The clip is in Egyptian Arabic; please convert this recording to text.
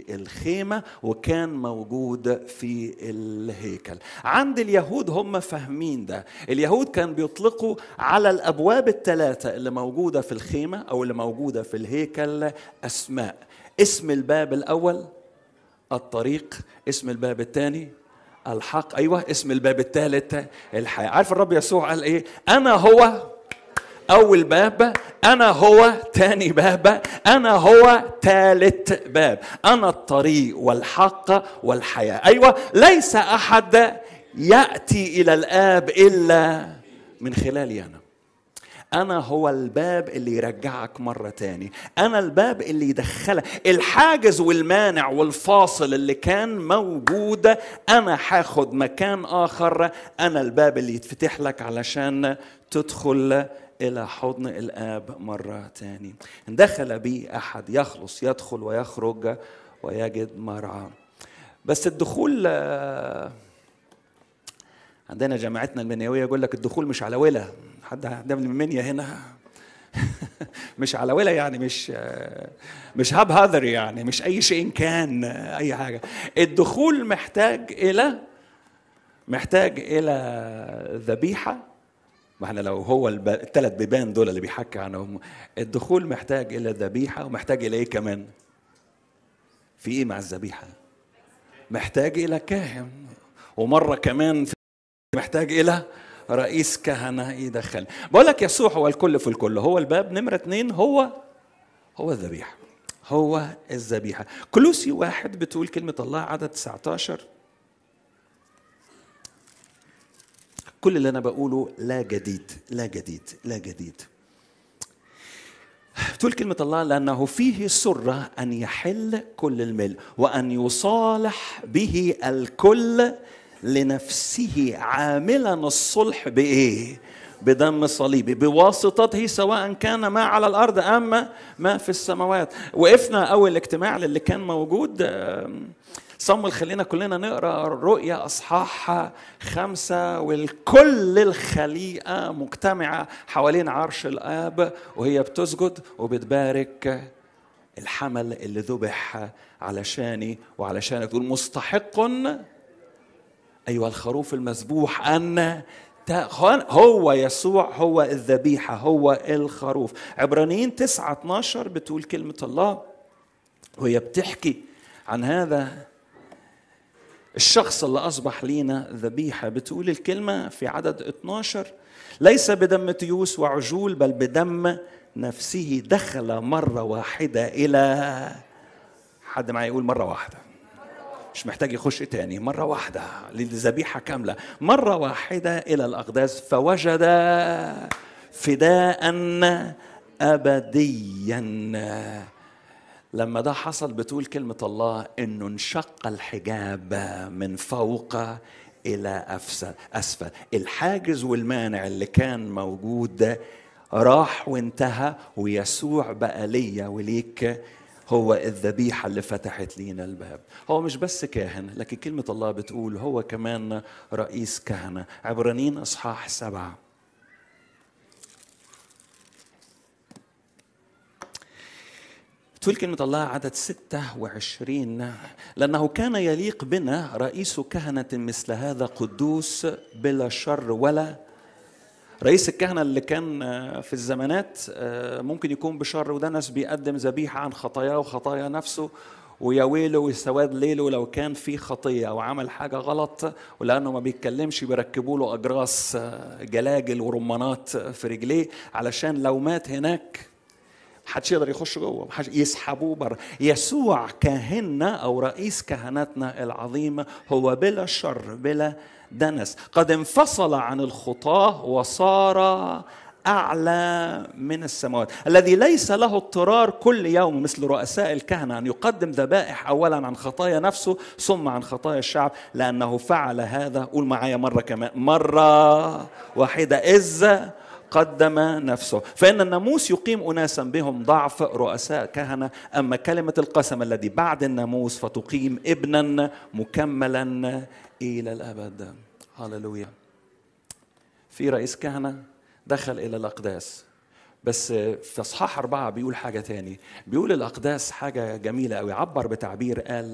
الخيمة وكان موجود في الهيكل عند اليهود هم فاهمين ده اليهود كان بيطلقوا على الأبواب الثلاثة اللي موجودة في الخيمة أو اللي موجودة في الهيكل أسماء اسم الباب الأول الطريق اسم الباب الثاني الحق ايوه اسم الباب الثالث الحياه عارف الرب يسوع قال ايه انا هو اول باب انا هو تاني باب انا هو ثالث باب انا الطريق والحق والحياه ايوه ليس احد ياتي الى الاب الا من خلالي انا أنا هو الباب اللي يرجعك مرة تاني أنا الباب اللي يدخلك الحاجز والمانع والفاصل اللي كان موجود أنا هاخد مكان آخر أنا الباب اللي يتفتح لك علشان تدخل إلى حضن الآب مرة تاني إن دخل بي أحد يخلص يدخل ويخرج ويجد مرعى بس الدخول عندنا جامعتنا المنيويه يقول لك الدخول مش على ولا حد حد من المنيا هنا مش على ولا يعني مش مش هاب هذر يعني مش اي شيء كان اي حاجه الدخول محتاج الى محتاج الى ذبيحه ما احنا لو هو الثلاث بيبان دول اللي بيحكي عنهم الدخول محتاج الى ذبيحه ومحتاج الى ايه كمان في ايه مع الذبيحه محتاج الى كاهن ومره كمان في محتاج الى رئيس كهنه يدخل بقول لك يسوع هو الكل في الكل هو الباب نمره اثنين هو هو الذبيحه هو الذبيحه كلوسي واحد بتقول كلمه الله عدد 19 كل اللي انا بقوله لا جديد لا جديد لا جديد تقول كلمة الله لأنه فيه سرة أن يحل كل الملء وأن يصالح به الكل لنفسه عاملا الصلح بايه بدم صليبي بواسطته سواء كان ما على الارض ام ما في السماوات وقفنا اول اجتماع للي كان موجود صمل خلينا كلنا نقرا رؤيا اصحاح خمسه والكل الخليقه مجتمعه حوالين عرش الاب وهي بتسجد وبتبارك الحمل اللي ذبح علشاني وعلشانك تقول مستحق أيها الخروف المذبوح أن هو يسوع هو الذبيحة هو الخروف عبرانيين 9 12 بتقول كلمة الله وهي بتحكي عن هذا الشخص اللي أصبح لينا ذبيحة بتقول الكلمة في عدد 12 ليس بدم تيوس وعجول بل بدم نفسه دخل مرة واحدة إلى حد معي يقول مرة واحدة مش محتاج يخش تاني مرة واحدة للذبيحة كاملة مرة واحدة إلى الأقداس فوجد فداء أبديا لما ده حصل بتقول كلمة الله إنه انشق الحجاب من فوق إلى أسفل الحاجز والمانع اللي كان موجود راح وانتهى ويسوع بقى ليا وليك هو الذبيحة اللي فتحت لينا الباب هو مش بس كاهن لكن كلمة الله بتقول هو كمان رئيس كهنة عبرانيين أصحاح سبعة تقول كلمة الله عدد ستة وعشرين لأنه كان يليق بنا رئيس كهنة مثل هذا قدوس بلا شر ولا رئيس الكهنه اللي كان في الزمانات ممكن يكون بشر وده ناس بيقدم ذبيحه عن خطاياه وخطايا نفسه ويا ويله وسواد ليله لو كان في خطيه او عمل حاجه غلط ولانه ما بيتكلمش بيركبوا له اجراس جلاجل ورمانات في رجليه علشان لو مات هناك محدش يقدر يخش جوه محدش يسحبوه بره يسوع كاهننا او رئيس كهنتنا العظيم هو بلا شر بلا دنس قد انفصل عن الخطاه وصار اعلى من السماوات الذي ليس له اضطرار كل يوم مثل رؤساء الكهنه ان يقدم ذبائح اولا عن خطايا نفسه ثم عن خطايا الشعب لانه فعل هذا قول معايا مره كمان مره واحده اذ قدم نفسه فإن الناموس يقيم أناسا بهم ضعف رؤساء كهنة أما كلمة القسم الذي بعد الناموس فتقيم ابنا مكملا إلى الأبد هللويا في رئيس كهنة دخل إلى الأقداس بس في اصحاح اربعه بيقول حاجه تاني بيقول الاقداس حاجه جميله قوي عبر بتعبير قال